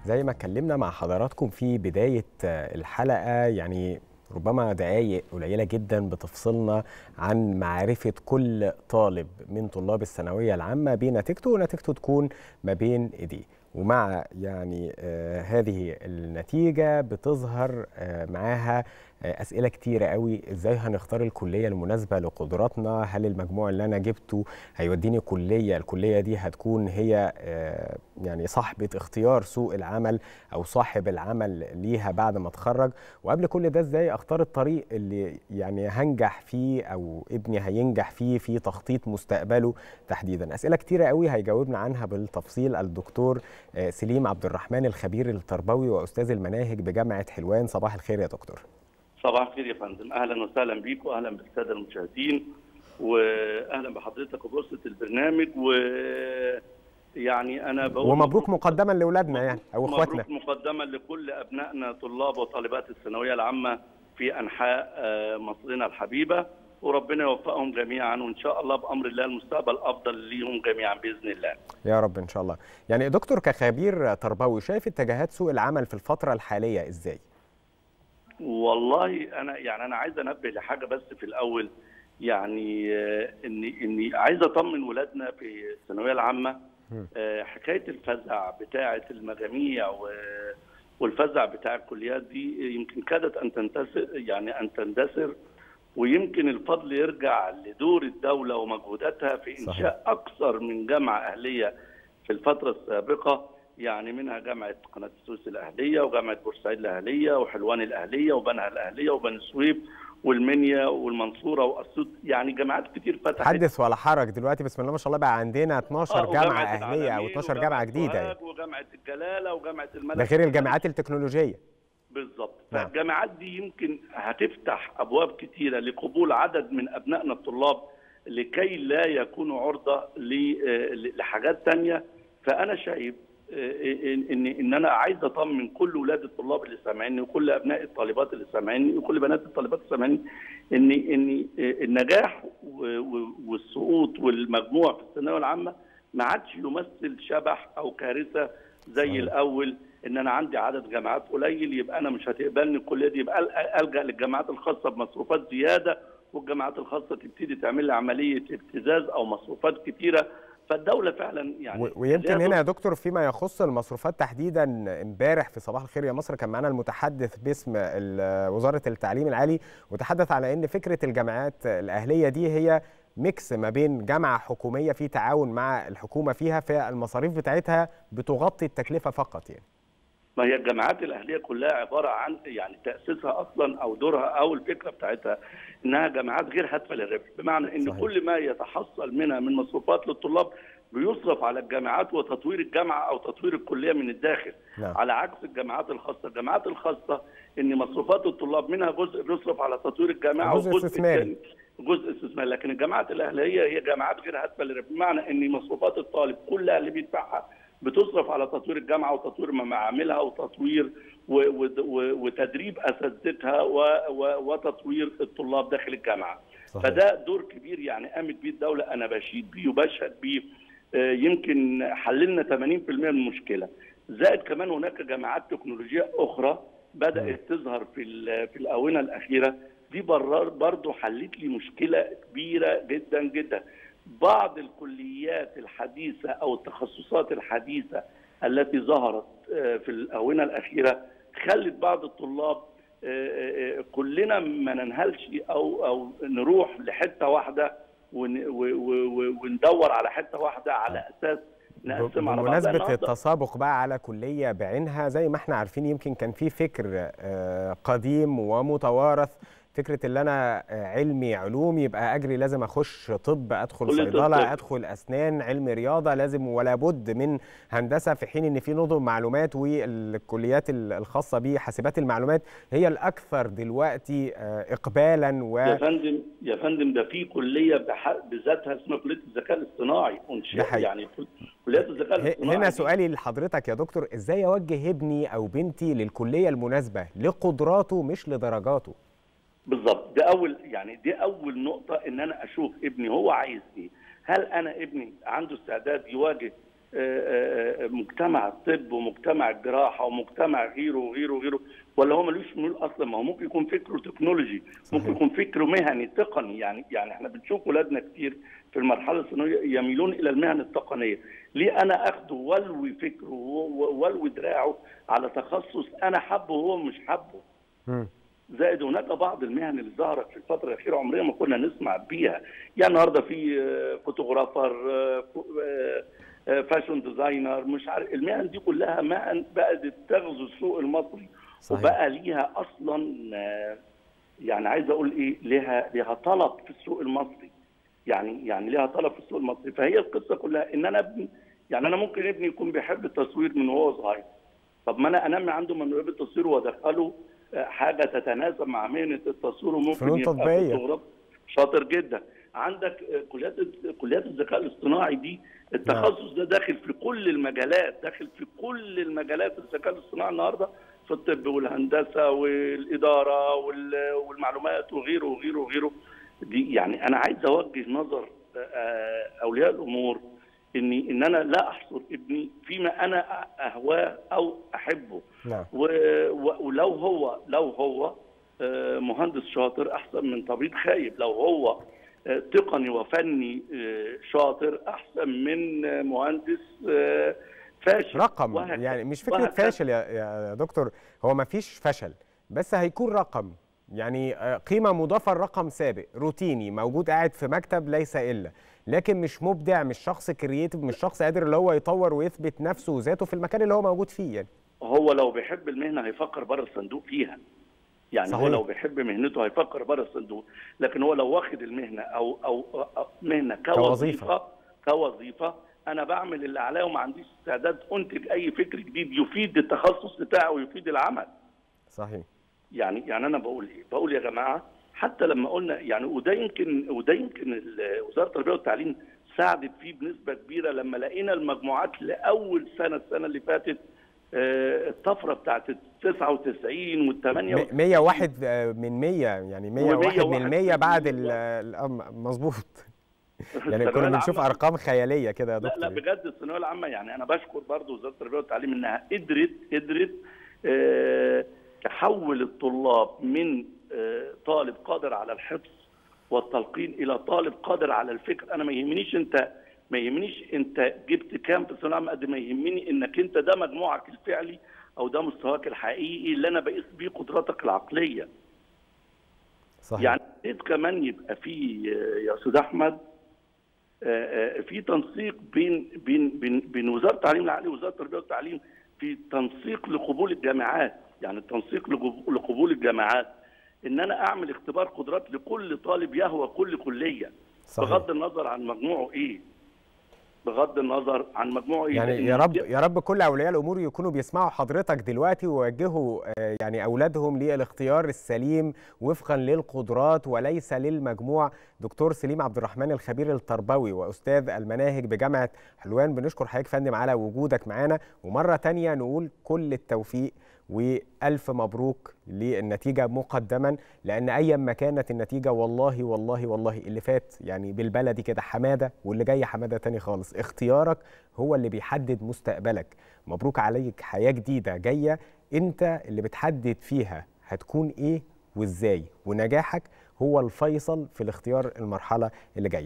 زي ما اتكلمنا مع حضراتكم في بداية الحلقة يعني ربما دقايق قليلة جدا بتفصلنا عن معرفة كل طالب من طلاب الثانوية العامة بنتيجته ونتيجته تكون ما بين ايديه ومع يعني آه هذه النتيجة بتظهر آه معاها آه أسئلة كتيرة قوي إزاي هنختار الكلية المناسبة لقدراتنا هل المجموع اللي أنا جبته هيوديني كلية الكلية دي هتكون هي آه يعني صاحبة اختيار سوق العمل أو صاحب العمل ليها بعد ما اتخرج وقبل كل ده إزاي أختار الطريق اللي يعني هنجح فيه أو ابني هينجح فيه في تخطيط مستقبله تحديدا أسئلة كتيرة قوي هيجاوبنا عنها بالتفصيل الدكتور سليم عبد الرحمن الخبير التربوي واستاذ المناهج بجامعه حلوان صباح الخير يا دكتور صباح الخير يا فندم اهلا وسهلا بيك واهلا بالساده المشاهدين واهلا بحضرتك وبوسطه البرنامج و يعني انا بقول ومبروك مقدما لاولادنا يعني او اخواتنا مبروك مقدما لكل ابنائنا طلاب وطالبات الثانويه العامه في انحاء مصرنا الحبيبه وربنا يوفقهم جميعا وان شاء الله بامر الله المستقبل افضل ليهم جميعا باذن الله. يا رب ان شاء الله. يعني دكتور كخبير تربوي شايف اتجاهات سوق العمل في الفتره الحاليه ازاي؟ والله انا يعني انا عايز انبه لحاجه بس في الاول يعني اني اني عايز اطمن ولادنا في الثانويه العامه حكايه الفزع بتاعه المجاميع والفزع بتاع الكليات دي يمكن كادت ان تندثر يعني ان تندثر ويمكن الفضل يرجع لدور الدولة ومجهوداتها في إنشاء صحيح. أكثر من جامعة أهلية في الفترة السابقة يعني منها جامعة قناة السويس الأهلية وجامعة بورسعيد الأهلية وحلوان الأهلية وبنها الأهلية وبني سويف والمنيا والمنصورة وأسيوط يعني جامعات كتير فتحت حدث ولا حرج دلوقتي بسم الله ما شاء الله بقى عندنا 12 آه جامعة أهلية أو 12 جامعة جديدة وجامعة الجلالة وجامعة الملك ده غير الجامعات التكنولوجية بالظبط فالجامعات دي يمكن هتفتح ابواب كثيره لقبول عدد من ابنائنا الطلاب لكي لا يكونوا عرضه لحاجات ثانيه فانا شايف ان ان انا عايز اطمن كل اولاد الطلاب اللي سامعيني وكل ابناء الطالبات اللي سامعيني وكل بنات الطالبات اللي سامعيني ان ان النجاح والسقوط والمجموع في الثانويه العامه ما عادش يمثل شبح او كارثه زي صحيح. الاول ان انا عندي عدد جامعات قليل يبقى انا مش هتقبلني الكليه دي يبقى الجا للجامعات الخاصه بمصروفات زياده والجامعات الخاصه تبتدي تعمل لي عمليه ابتزاز او مصروفات كتيره فالدوله فعلا يعني ويمكن هنا يا دكتور فيما يخص المصروفات تحديدا امبارح في صباح الخير يا مصر كان معانا المتحدث باسم وزاره التعليم العالي وتحدث على ان فكره الجامعات الاهليه دي هي ميكس ما بين جامعه حكوميه في تعاون مع الحكومه فيها فالمصاريف بتاعتها بتغطي التكلفه فقط يعني ما هي الجامعات الاهليه كلها عباره عن يعني تاسيسها اصلا او دورها او الفكره بتاعتها انها جامعات غير هادفه للربح بمعنى ان صحيح. كل ما يتحصل منها من مصروفات للطلاب بيصرف على الجامعات وتطوير الجامعه او تطوير الكليه من الداخل نعم. على عكس الجامعات الخاصه الجامعات الخاصه ان مصروفات الطلاب منها جزء بيصرف على تطوير الجامعه جزء استثماري جزء استثماري لكن الجامعات الاهليه هي جامعات غير هادفه للربح بمعنى ان مصروفات الطالب كلها اللي بيدفعها بتصرف على تطوير الجامعه وتطوير معاملها وتطوير وتدريب اساتذتها وتطوير الطلاب داخل الجامعه. صحيح. فده دور كبير يعني قامت بيه الدوله انا بشيد بيه وبشهد بيه يمكن حللنا 80% من المشكله. زائد كمان هناك جامعات تكنولوجيه اخرى بدات تظهر في في الاونه الاخيره دي برضه حلت لي مشكله كبيره جدا جدا. بعض الكليات الحديثة أو التخصصات الحديثة التي ظهرت في الآونة الأخيرة خلت بعض الطلاب كلنا ما ننهلش أو أو نروح لحتة واحدة وندور على حتة واحدة على أساس نقسم على بمناسبة التسابق بقى على كلية بعينها زي ما احنا عارفين يمكن كان في فكر قديم ومتوارث فكره ان انا علمي علوم يبقى اجري لازم اخش طب ادخل صيدله ادخل اسنان علم رياضه لازم ولا بد من هندسه في حين ان في نظم معلومات والكليات الخاصه بحاسبات المعلومات هي الاكثر دلوقتي اقبالا و يا فندم يا فندم ده في كليه بذاتها اسمها كليه الذكاء الاصطناعي يعني كليات الذكاء الاصطناعي هنا سؤالي لحضرتك يا دكتور ازاي اوجه ابني او بنتي للكليه المناسبه لقدراته مش لدرجاته بالظبط ده اول يعني دي اول نقطه ان انا اشوف ابني هو عايز ايه هل انا ابني عنده استعداد يواجه مجتمع الطب ومجتمع الجراحه ومجتمع غيره وغيره وغيره ولا هو ملوش ميول اصلا ما هو ممكن يكون فكره تكنولوجي ممكن يكون فكره مهني تقني يعني يعني احنا بنشوف ولادنا كتير في المرحله الثانويه يميلون الى المهن التقنيه ليه انا اخده والوي فكره والوي دراعه على تخصص انا حابه وهو مش حابه زائد هناك بعض المهن اللي ظهرت في الفتره الاخيره عمرنا ما كنا نسمع بيها يعني النهارده في فوتوغرافر فاشن ديزاينر مش عارف المهن دي كلها مهن بقت تغزو السوق المصري صحيح. وبقى ليها اصلا يعني عايز اقول ايه ليها ليها طلب في السوق المصري يعني يعني ليها طلب في السوق المصري فهي القصه كلها ان انا ابني يعني انا ممكن ابني يكون بيحب التصوير من وهو صغير طب ما انا انمي عنده موهبه التصوير وادخله حاجه تتناسب مع مهنه التصوير وممكن فنون تطبيقيه شاطر جدا عندك كليات كليات الذكاء الاصطناعي دي التخصص ده داخل في كل المجالات داخل في كل المجالات الذكاء الاصطناعي النهارده في الطب والهندسه والاداره والمعلومات وغيره وغيره وغيره دي يعني انا عايز اوجه نظر اولياء الامور اني ان انا لا احصر ابني فيما انا اهواه او احبه نعم. ولو هو لو هو مهندس شاطر احسن من طبيب خايب لو هو تقني وفني شاطر احسن من مهندس فاشل رقم وهكذا. يعني مش فكره وهكذا. فاشل يا يا دكتور هو ما فيش فشل بس هيكون رقم يعني قيمه مضافه لرقم سابق روتيني موجود قاعد في مكتب ليس الا لكن مش مبدع مش شخص كرييتيف مش شخص قادر اللي هو يطور ويثبت نفسه وذاته في المكان اللي هو موجود فيه يعني هو لو بيحب المهنه هيفكر بره الصندوق فيها يعني صحيح. هو لو بيحب مهنته هيفكر بره الصندوق لكن هو لو واخد المهنه او او, أو مهنه كوظيفه كوظيفه انا بعمل اللي عليا وما عنديش استعداد انتج اي فكر جديد يفيد التخصص بتاعي ويفيد العمل صحيح يعني يعني انا بقول ايه بقول يا جماعه حتى لما قلنا يعني وده يمكن وده يمكن وزاره التربيه والتعليم ساعدت فيه بنسبه كبيره لما لقينا المجموعات لاول سنه السنه اللي فاتت الطفره بتاعت 99 وال 8 101 من 100 يعني 101 من 100 بعد مظبوط يعني كنا بنشوف ارقام خياليه كده يا دكتور لا لا بجد الثانويه العامه يعني انا بشكر برضو وزاره التربيه والتعليم انها قدرت قدرت أه تحول الطلاب من أه طالب قادر على الحفظ والتلقين الى طالب قادر على الفكر انا ما يهمنيش انت ما يهمنيش انت جبت كام في الثانويه العامه قد ما يهمني انك انت ده مجموعك الفعلي او ده مستواك الحقيقي اللي انا بقيس بيه قدراتك العقليه صحيح يعني كمان يبقى في يا استاذ احمد في تنسيق بين بين بين بين وزاره التعليم العالي ووزاره التربيه والتعليم في تنسيق لقبول الجامعات يعني التنسيق لقبول الجامعات ان انا اعمل اختبار قدرات لكل طالب يهوى كل كليه صحيح. بغض النظر عن مجموعه ايه بغض النظر عن مجموعه ايه يعني يا رب يا رب كل اولياء الامور يكونوا بيسمعوا حضرتك دلوقتي ويوجهوا يعني اولادهم للاختيار السليم وفقا للقدرات وليس للمجموع دكتور سليم عبد الرحمن الخبير التربوي واستاذ المناهج بجامعه حلوان بنشكر حضرتك فندم على وجودك معانا ومره ثانيه نقول كل التوفيق والف مبروك للنتيجه مقدما لان ايا ما كانت النتيجه والله والله والله اللي فات يعني بالبلدي كده حماده واللي جاي حماده تاني خالص اختيارك هو اللي بيحدد مستقبلك مبروك عليك حياه جديده جايه انت اللي بتحدد فيها هتكون ايه وازاي ونجاحك هو الفيصل في الاختيار المرحله اللي جايه